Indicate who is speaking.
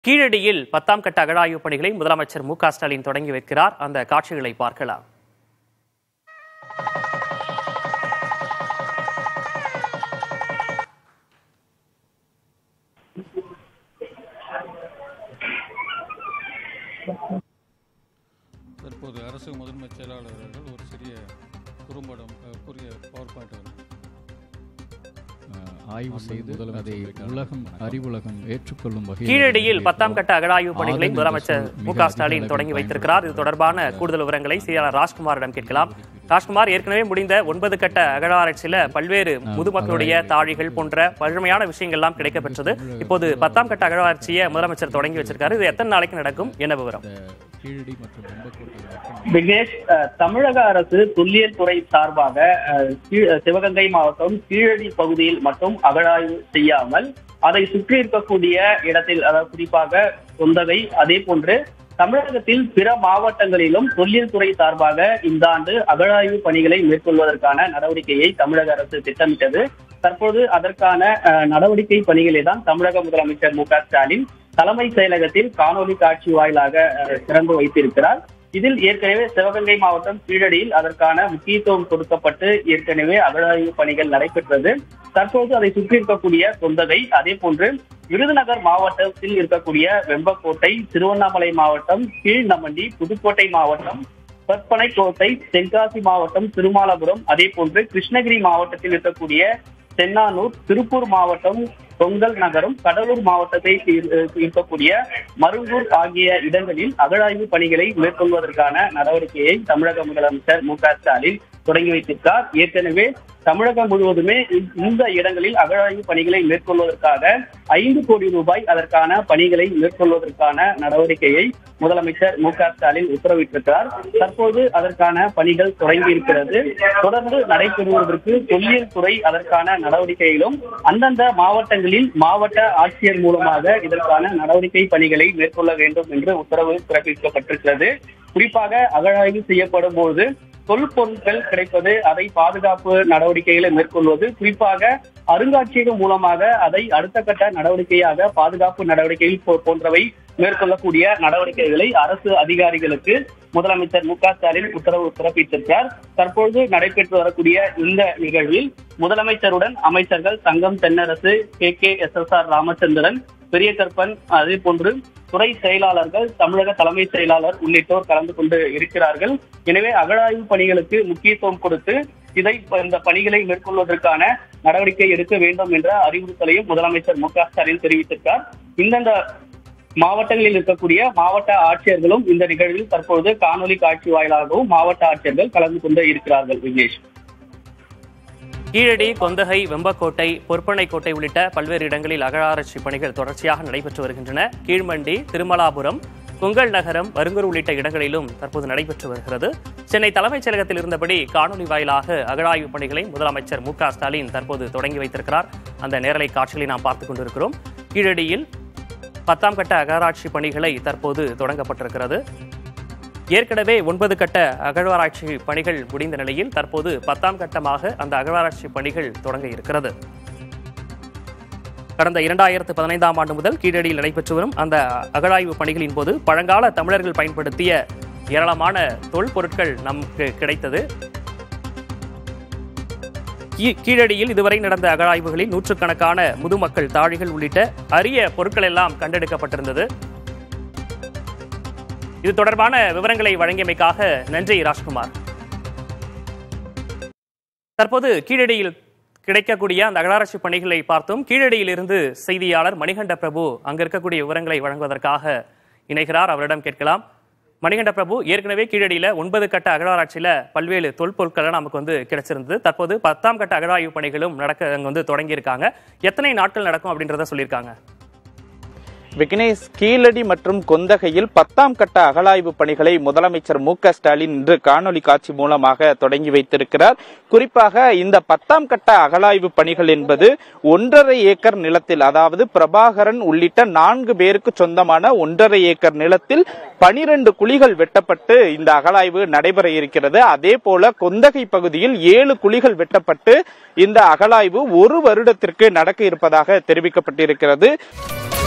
Speaker 1: கீழடியில் பத்தாம் கட்ட அகழாய்வு பணிகளை முதலமைச்சர் மு க ஸ்டாலின் தொடங்கி வைக்கிறார் அந்த காட்சிகளை பார்க்கலாம்
Speaker 2: தற்போது அரசு முதன்மை செயலாளர் அவர்கள் ஒரு சிறிய குறும்படம் அஹ், புதிய பவர் பாயிண்ட் வந்து
Speaker 3: அஹ், ஆய்வு செய்து அதை உலகம் அறிவுலகம் ஏற்றுக்கொள்ளும் வகையில்
Speaker 1: கீழடியில்
Speaker 3: இதனை
Speaker 1: பத்தாம் கட்ட அகழாய்வு பணிகளை
Speaker 3: ஆதன் என்ற
Speaker 1: முதலமைச்சர்
Speaker 3: சொல்
Speaker 1: மு
Speaker 3: மிக
Speaker 1: க
Speaker 3: அதிக
Speaker 1: ஸ்டாலின்
Speaker 3: அளவில்
Speaker 1: தொடங்கி வைத்திருக்கிறார் இது தொடர்பான கூடுதல் விவரங்களை செய்தியாளர் ராஜ்குமாரிடம் கேட்கலாம் ராஜ்குமார் ஏற்கனவே முடிந்த ஒன்பது கட்ட அகழாராய்ச்சியில பல்வேறு முதுமக்களுடைய தாழிகள் போன்ற பழமையான விஷயங்கள்லாம் கிடைக்கப்பெற்றது இப்போது பத்தாம் கட்ட அகழாராய்ச்சியை முதலமைச்சர் தொடங்கி வச்சிருக்காரு இது எத்தனை நாளைக்கு நடக்கும் என்ன விவரம்
Speaker 3: இந்த கீழடி மற்றும் வெம்பக்கோட்டை வட்டம்
Speaker 4: விக்னேஷ் அஹ், தமிழக அரசு தொல்லியல் துறை சார்பாக அஹ், கீழ்- சிவகங்கை மாவட்டம் கீழடி பகுதியில் மட்டும் அகழாய்வு செய்யாமல் அதை சுற்றி இருக்கக்கூடிய இடத்தில் அதாவது குறிப்பாக தொந்தகை அதே போன்று தமிழகத்தில் பிற மாவட்டங்களிலும் தொல்லியல் துறை சார்பாக இந்த ஆண்டு அகழாய்வு பணிகளை மேற்கொள்வதற்கான நடவடிக்கையை தமிழக அரசு திட்டமிட்டது தற்போது அதற்கான அஹ், நடவடிக்கை பணிகளை தான் தமிழக முதலமைச்சர் மு க ஸ்டாலின் தலைமை செயலகத்தில் காணொலி காட்சி வாயிலாக அஹ், திறந்து வைத்திருக்கிறார் இதில் ஏற்கனவே சிவகங்கை மாவட்டம் கீழடியில் அதற்கான முக்கியத்துவம் கொடுக்கப்பட்டு ஏற்கனவே அகழாய்வு பணிகள் நடைபெற்றது தற்போது அதை சுற்றி இருக்கக்கூடிய தொந்தகை அதே போன்று விருதுநகர் மாவட்டத்தில் இருக்கக்கூடிய வெம்பக்கோட்டை திருவண்ணாமலை மாவட்டம் கீழ்நமண்டி புதுக்கோட்டை மாவட்டம் பற்பனைக்கோட்டை தென்காசி மாவட்டம் திருமாலபுரம் அதே போன்று கிருஷ்ணகிரி மாவட்டத்தில் இருக்கக்கூடிய தென்னானூர் திருப்பூர் மாவட்டம் பொங்கல் நகரம் கடலூர் மாவட்டத்தை இரு- இருக்கக்கூடிய மருங்கூர் ஆகிய இடங்களில் அகழாய்வு பணிகளை மேற்கொள்வதற்கான நடவடிக்கையை தமிழக முதலமைச்சர் மு க ஸ்டாலின் தொடங்கி வைத்திருக்கார் ஏற்கனவே தமிழகம் முழுவதுமே இந்த- இந்த இடங்களில் அகழாய்வு பணிகளை மேற்கொள்வதற்காக ஐந்து கோடி ரூபாய் அதற்கான பணிகளை மேற்கொள்வதற்கான நடவடிக்கையை முதலமைச்சர் மு க ஸ்டாலின் உத்தரவிட்டிருக்கிறார் தற்போது அதற்கான பணிகள் தொடங்கி இருக்கிறது தொடர்ந்து நடைபெறுவதற்கு தொல்லியல் துறை அதற்கான நடவடிக்கையிலும் அந்தந்த மாவட்டங்களில் மாவட்ட ஆட்சியர் மூலமாக இதற்கான நடவடிக்கை பணிகளை மேற்கொள்ள வேண்டும் என்று உத்தரவு பிறப்பிக்கப்பட்டிருக்கிறது குறிப்பாக அகழாய்வு செய்யப்படும் போது தொல்பொருட்கள் கிடைப்பது அதை பாதுகாப்பு நடவடிக்கைகளை மேற்கொள்வது குறிப்பாக அருங்காட்சியகம் மூலமாக அதை அடுத்த கட்ட நடவடிக்கையாக பாதுகாப்பு நடவடிக்கைகள் போ- போன்றவை மேற்கொள்ளக்கூடிய நடவடிக்கைகளை அரசு அதிகாரிகளுக்கு முதலமைச்சர் மு க ஸ்டாலின் உத்தரவு பிறப்பித்திருக்கிறார் தற்பொழுது நடைபெற்று வரக்கூடிய இந்த நிகழ்வில் முதலமைச்சருடன் அமைச்சர்கள் Thangam Thennarasu K K S S R Ramachandran Periyakaruppan அதே போன்று துறை செயலாளர்கள் தமிழக தலைமை செயலாளர் உள்ளிட்டோர் கலந்து கொண்டு இருக்கிறார்கள் எனவே அகழாய்வு பணிகளுக்கு முக்கியத்துவம் கொடுத்து இதை இந்த பணிகளை மேற்கொள்வதற்கான நடவடிக்கை எடுக்க வேண்டும் என்ற அறிவுறுத்தலையும் முதலமைச்சர் மு க ஸ்டாலின் தெரிவித்திருக்கார் இந்தந்த மாவட்டங்களில் இருக்கக்கூடிய மாவட்ட ஆட்சியர்களும் இந்த நிகழ்வில் தற்பொழுது காணொலி காட்சி வாயிலாகவும் மாவட்ட ஆட்சியர்கள் கலந்து கொண்டு இருக்கிறார்கள் விக்னேஷ்
Speaker 1: கீழடி கொந்தகை வெம்பக்கோட்டை பொற்பனைக்கோட்டை உள்ளிட்ட பல்வேறு இடங்களில் அகழாராய்ச்சி பணிகள் தொடர்ச்சியாக நடைபெற்று வருகின்றன கீழ்மண்டி திருமலாபுரம் பொங்கல் நகரம் வருங்கூர் உள்ளிட்ட இடங்களிலும் தற்போது நடைபெற்று வருகிறது சென்னை தலைமைச் செயலகத்தில் இருந்தபடி காணொலி வாயிலாக அகழாய்வு பணிகளை முதலமைச்சர் மு க ஸ்டாலின் தற்போது தொடங்கி வைத்திருக்கிறார் அந்த நேரலை காட்சிகளை நாம் பார்த்துக் கொண்டிருக்கிறோம் கீழடியில் பத்தாம் கட்ட அகழாராய்ச்சி பணிகளை தற்போது தொடங்கப்பட்டிருக்கிறது ஏற்கனவே ஒன்பது கட்ட அகழ்வாராய்ச்சி பணிகள் முடிந்த நிலையில் தற்போது பத்தாம் கட்டமாக அந்த அகழ்வாராய்ச்சி பணிகள் தொடங்க இருக்கிறது கடந்த இரண்டாயிரத்து பதினைந்தாம் ஆண்டு முதல் கீழடியில் நடைபெற்று வரும் அந்த அகழாய்வு பணிகளின் போது பழங்கால தமிழர்கள் பயன்படுத்திய ஏராளமான தொல்பொருட்கள் நமக்கு கிடைத்தது கீ- கீழடியில் இதுவரை நடந்த அகழாய்வுகளில் நூற்றுக்கணக்கான முதுமக்கள் தாழிகள் உள்ளிட்ட அரிய பொருட்கள் எல்லாம் கண்டெடுக்கப்பட்டிருந்தது இது தொடர்பான விவரங்களை வழங்கியமைக்காக நன்றி ராஜ்குமார் தற்போது கீழடியில் கிடைக்கக்கூடிய அந்த அகழாராய்ச்சி பணிகளை பார்த்தோம் கீழடியில் இருந்து செய்தியாளர் மணிகண்ட பிரபு அங்க இருக்கக்கூடிய விவரங்களை வழங்குவதற்காக இணைகிறார் அவரிடம் கேட்கலாம் மணிகண்ட பிரபு ஏற்கனவே கீழடியில ஒன்பது கட்ட அகழாராய்ச்சியில பல்வேறு தொல்பொருட்கள் நமக்கு வந்து கிடைச்சிருந்தது தற்போது பத்தாம் கட்ட அகழாய்வு பணிகளும் நடக்க அங்க வந்து தொடங்கியிருக்காங்க எத்தனை நாட்கள் நடக்கும் அப்படின்றத சொல்லியிருக்காங்க
Speaker 5: விக்னேஷ் கீழடி மற்றும் கொந்தகையில் பத்தாம் கட்ட அகழாய்வு பணிகளை முதலமைச்சர் மு க ஸ்டாலின் இன்று காணொலி காட்சி மூலமாக தொடங்கி வைத்திருக்கிறார் குறிப்பாக இந்த பத்தாம் கட்ட அகழாய்வு பணிகள் என்பது ஒன்றரை ஏக்கர் நிலத்தில் அதாவது பிரபாகரன் உள்ளிட்ட நான்கு பேருக்கு சொந்தமான ஒன்றரை ஏக்கர் நிலத்தில் பனிரெண்டு குழிகள் வெட்டப்பட்டு இந்த அகழாய்வு நடைபெற இருக்கிறது அதே போல கொந்தகை பகுதியில் ஏழு குழிகள் வெட்டப்பட்டு இந்த அகழாய்வு ஒரு வருடத்திற்கு நடக்க இருப்பதாக தெரிவிக்கப்பட்டிருக்கிறது